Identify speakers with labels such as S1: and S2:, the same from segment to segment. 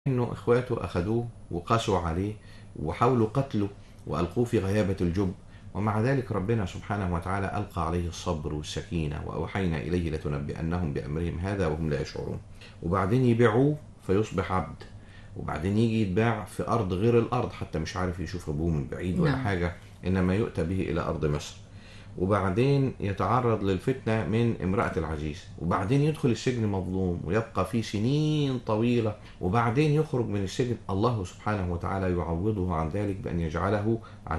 S1: انه اخواته اخذوه وقسوا عليه وحاولوا قتله والقوه في غيابه الجب ومع ذلك ربنا سبحانه وتعالى القى عليه الصبر والسكينه واوحينا اليه لتنبئنهم بامرهم هذا وهم لا يشعرون وبعدين يبيعوه فيصبح عبد وبعدين يجي يتباع في ارض غير الارض حتى مش عارف يشوف ابوه من بعيد ولا
S2: نعم.
S1: حاجه انما يؤتى به الى ارض مصر وبعدين يتعرض للفتنة من امرأة العزيز وبعدين يدخل السجن مظلوم ويبقى فيه سنين طويلة وبعدين يخرج من السجن الله سبحانه وتعالى يعوضه عن ذلك بأن يجعله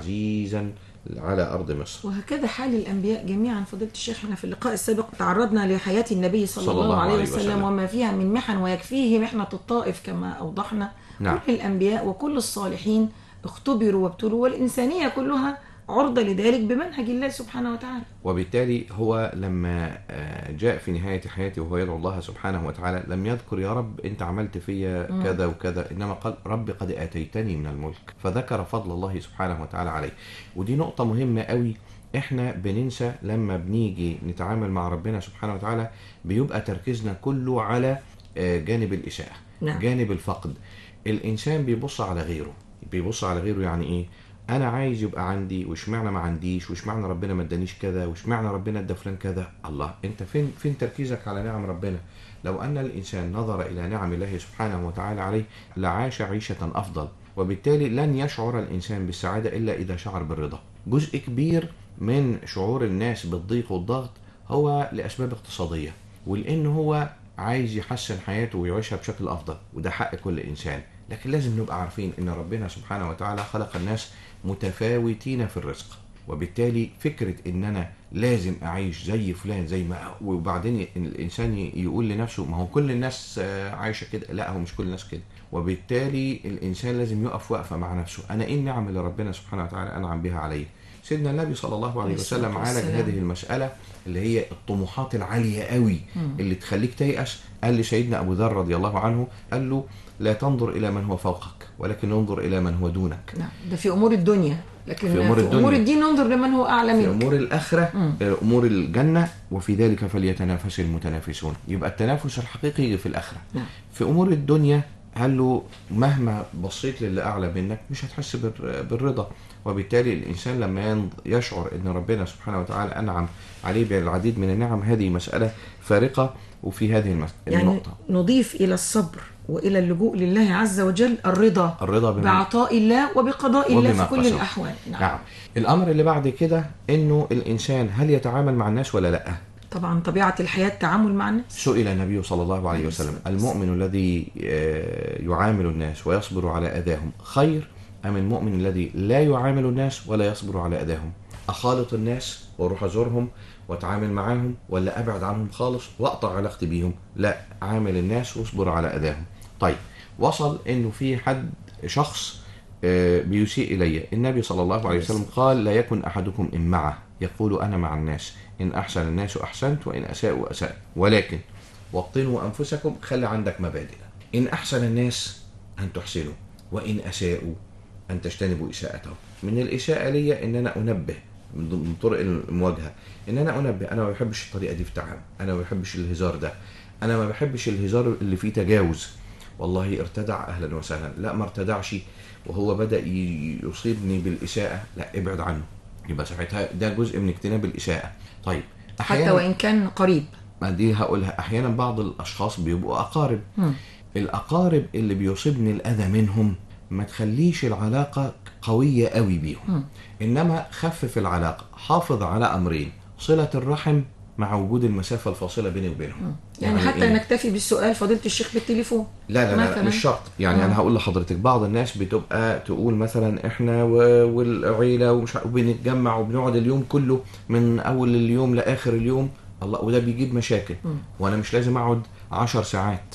S1: عزيزا على أرض مصر
S2: وهكذا حال الأنبياء جميعا فضيلة الشيخ احنا في اللقاء السابق تعرضنا لحياة النبي صلى, الله, عليه وسلم,
S1: وسلم.
S2: وما فيها من محن ويكفيه محنة الطائف كما أوضحنا
S1: نعم.
S2: كل الأنبياء وكل الصالحين اختبروا وابتلوا والإنسانية كلها عرضة لذلك بمنهج الله سبحانه وتعالى
S1: وبالتالي هو لما آه، جاء في نهاية حياته وهو يدعو الله سبحانه وتعالى لم يذكر يا رب أنت عملت فيا
S2: مم.
S1: كذا وكذا إنما قال رب قد آتيتني من الملك فذكر فضل الله سبحانه وتعالى عليه ودي نقطة مهمة قوي احنا بننسى لما بنيجي نتعامل مع ربنا سبحانه وتعالى بيبقى تركيزنا كله على آه، جانب الإساءة
S2: نعم.
S1: جانب الفقد الإنسان بيبص على غيره بيبص على غيره يعني إيه انا عايز يبقى عندي واشمعنى ما عنديش واشمعنى ربنا ما ادانيش كذا واشمعنى ربنا ادى فلان كذا الله انت فين فين تركيزك على نعم ربنا لو ان الانسان نظر الى نعم الله سبحانه وتعالى عليه لعاش عيشه افضل وبالتالي لن يشعر الانسان بالسعاده الا اذا شعر بالرضا جزء كبير من شعور الناس بالضيق والضغط هو لاسباب اقتصاديه ولان هو عايز يحسن حياته ويعيشها بشكل افضل وده حق كل انسان لكن لازم نبقى عارفين ان ربنا سبحانه وتعالى خلق الناس متفاوتين في الرزق وبالتالي فكرة ان انا لازم اعيش زي فلان زي ما وبعدين الانسان ي- يقول لنفسه ما هو كل الناس آه، عايشة كده لا هو مش كل الناس كده وبالتالي الانسان لازم يقف وقفة مع نفسه انا ايه النعم اللي ربنا سبحانه وتعالى انعم بها علي سيدنا النبي صلى الله عليه
S2: عليه الصلاة
S1: وسلم عالج
S2: والسلام.
S1: هذه المسألة اللي هي الطموحات العالية قوي اللي تخليك تيأس قال لسيدنا أبو ذر رضي الله عنه قال له لا تنظر إلى من هو فوقك ولكن انظر إلى من هو دونك
S2: نعم ده في أمور الدنيا لكن
S1: في أمور
S2: في
S1: الدنيا.
S2: أمور الدين ننظر لمن هو أعلى
S1: في
S2: منك
S1: أمور الآخرة
S2: مم.
S1: آه، أمور الجنة وفي ذلك فليتنافس المتنافسون يبقى التنافس الحقيقي يجي في الآخرة
S2: نعم.
S1: في أمور الدنيا قال له مهما بصيت للي أعلى منك مش هتحس بال- بالرضا وبالتالي الإنسان لما ينض- يشعر أن ربنا سبحانه وتعالى أنعم عليه بالعديد من النعم هذه مسألة فارقة وفي هذه المس...
S2: يعني
S1: النقطة
S2: نضيف إلى الصبر وإلى اللجوء لله عز وجل الرضا
S1: الرضا بما
S2: بعطاء الله وبقضاء الله
S1: وبما
S2: في كل
S1: قسم.
S2: الأحوال
S1: نعم الأمر اللي بعد كده أنه الإنسان هل يتعامل مع الناس ولا لأ
S2: طبعا طبيعة الحياة التعامل مع الناس
S1: سئل النبي صلى الله عليه وسلم المؤمن الذي آه، يعامل الناس ويصبر على أذاهم خير أم المؤمن الذي لا يعامل الناس ولا يصبر على أذاهم أخالط الناس وأروح أزورهم وأتعامل معاهم ولا أبعد عنهم خالص وأقطع علاقتي بيهم لا عامل الناس واصبر على أذاهم طيب وصل إنه في حد شخص آه، بيسيء إلي النبي صلى الله عليه وسلم قال لا يكن أحدكم إمعة يقول أنا مع الناس إن أحسن الناس أحسنت وإن أساءوا أسأت ولكن وطنوا أنفسكم خلي عندك مبادئ إن أحسن الناس أن تحسنوا وإن أساءوا أن تجتنبوا إساءتهم من الإساءة لي إن أنا أنبه من ضمن من طرق المواجهة إن أنا أنبه أنا ما بحبش الطريقة دي في التعامل أنا ما بحبش الهزار ده أنا ما بحبش الهزار اللي فيه تجاوز والله ارتدع أهلا وسهلا لا ما ارتدعش وهو بدأ ي- يصيبني بالإساءة لا ابعد عنه يبقى ساعتها ده جزء من اجتناب الإساءة طيب
S2: حتى وإن كان قريب
S1: ما دي هقولها احيانا بعض الاشخاص بيبقوا اقارب
S2: مم.
S1: الاقارب اللي بيصيبني الاذى منهم ما تخليش العلاقه قويه قوي بيهم
S2: مم.
S1: انما خفف العلاقه حافظ على امرين صله الرحم مع وجود المسافه الفاصله بيني وبينهم
S2: يعني, حتى
S1: إيه؟
S2: نكتفي بالسؤال فضيلة الشيخ بالتليفون
S1: لا لا, لا, لا
S2: مثلاً.
S1: مش شرط يعني
S2: آه.
S1: انا هقول لحضرتك بعض الناس بتبقى تقول مثلا احنا و- والعيله ومش عارف- وبنتجمع وبنقعد اليوم كله من اول اليوم لاخر اليوم الله وده بيجيب مشاكل
S2: مم.
S1: وانا مش لازم اقعد عشر ساعات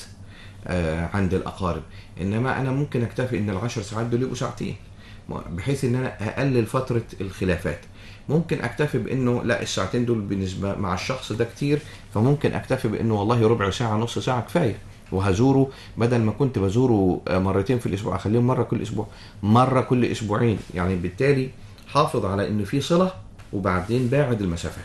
S1: آه، عند الاقارب انما انا ممكن اكتفي ان العشر ساعات دول يبقوا ساعتين بحيث ان انا اقلل فتره الخلافات ممكن اكتفي بانه لا الساعتين دول بالنسبه مع الشخص ده كتير فممكن اكتفي بانه والله ربع ساعه نص ساعه كفايه وهزوره بدل ما كنت بزوره آه، مرتين في الاسبوع اخليهم مره كل اسبوع مره كل اسبوعين يعني بالتالي حافظ على ان في صله وبعدين باعد المسافات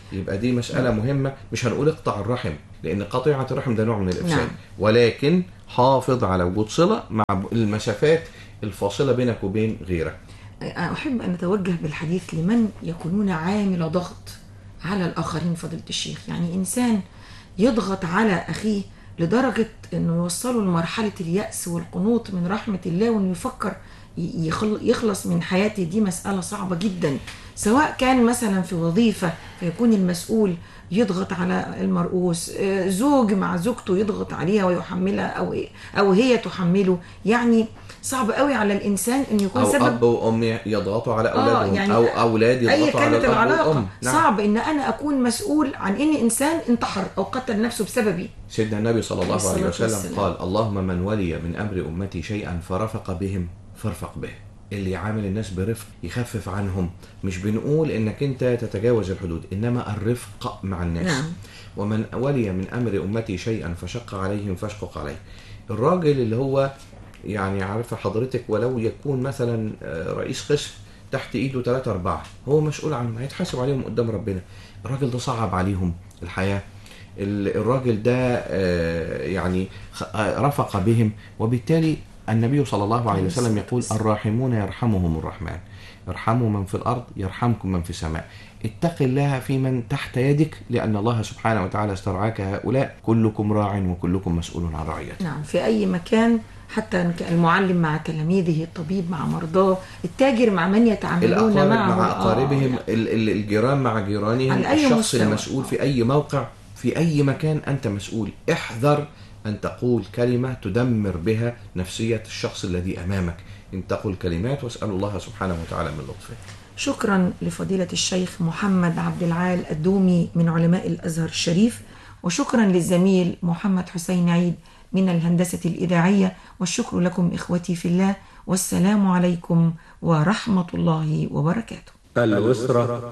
S1: يبقى دي مسألة مهمة مش هنقول اقطع الرحم لأن قطيعة الرحم ده نوع من الإفساد
S2: نعم.
S1: ولكن حافظ على وجود صلة مع المسافات الفاصلة بينك وبين غيرك
S2: أحب أن أتوجه بالحديث لمن يكونون عامل ضغط على الآخرين فضيلة الشيخ يعني إنسان يضغط على أخيه لدرجة أنه يوصله لمرحلة اليأس والقنوط من رحمة الله وأنه يفكر ي- يخل- يخلص من حياته دي مسألة صعبة جدا سواء كان مثلا في وظيفة فيكون المسؤول يضغط على المرؤوس آه، زوج مع زوجته يضغط عليها ويحملها أو أو هي تحمله يعني صعب قوي على الإنسان أن يكون
S1: أو
S2: سبب
S1: أب وأم يضغطوا على أولادهم
S2: يعني
S1: أو أولاد
S2: اي
S1: يضغطوا على
S2: كانت
S1: الأب
S2: العلاقه
S1: والأم
S2: صعب ان انا اكون مسؤول عن ان انسان انتحر او قتل نفسه بسببي
S1: سيدنا النبي صلى الله
S2: عليه
S1: عليه
S2: الصلاة
S1: وسلم
S2: والسلام.
S1: قال اللهم من ولي من أمر أمتي شيئا فرفق بهم فارفق به اللي يعامل الناس برفق يخفف عنهم مش بنقول انك انت تتجاوز الحدود انما الرفق مع الناس
S2: نعم.
S1: ومن ولي من امر امتي شيئا فشق عليهم فاشقق عليه الراجل اللي هو يعني عارفه حضرتك ولو يكون مثلا آه، رئيس قسم تحت ايده ثلاثة أربعة هو مسؤول عنهم هيتحاسب عليهم قدام ربنا الراجل ده صعب عليهم الحياة ال- الراجل ده آه، يعني خ- آه، رفق بهم وبالتالي النبي صلى الله عليه وسلم يقول الراحمون يرحمهم الرحمن ارحموا من في الأرض يرحمكم من في السماء اتق الله في من تحت يدك لأن الله سبحانه وتعالى استرعاك هؤلاء كلكم راع وكلكم مسؤول عن رعيته
S2: نعم في اي مكان حتى إن كان المعلم مع تلاميذه الطبيب مع مرضاه التاجر مع من يتعاملون
S1: الأقارب
S2: معه
S1: مع
S2: آه،
S1: أقاربهم ال- ال- الجيران مع جيرانهم
S2: على أي
S1: الشخص
S2: مستوى.
S1: المسؤول في أي موقع في أي مكان أنت مسؤول احذر أن تقول كلمة تدمر بها نفسية الشخص الذي أمامك إن تقول كلمات واسأل الله سبحانه وتعالى من لطفه
S2: شكرا لفضيلة الشيخ محمد عبد العال الدومي من علماء الأزهر الشريف وشكرا للزميل محمد حسين عيد من الهندسة الإذاعية والشكر لكم إخوتي في الله والسلام عليكم ورحمة الله وبركاته
S3: الأسرة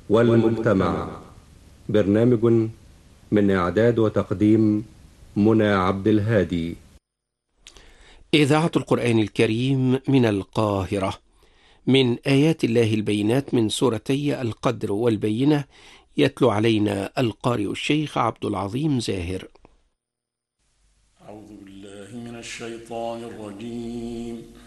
S3: والمجتمع برنامج من إعداد وتقديم منى عبد الهادي
S4: إذاعة القرآن الكريم من القاهرة من آيات الله البينات من سورتي القدر والبينة يتلو علينا القارئ الشيخ عبد العظيم زاهر
S5: أعوذ بالله من الشيطان الرجيم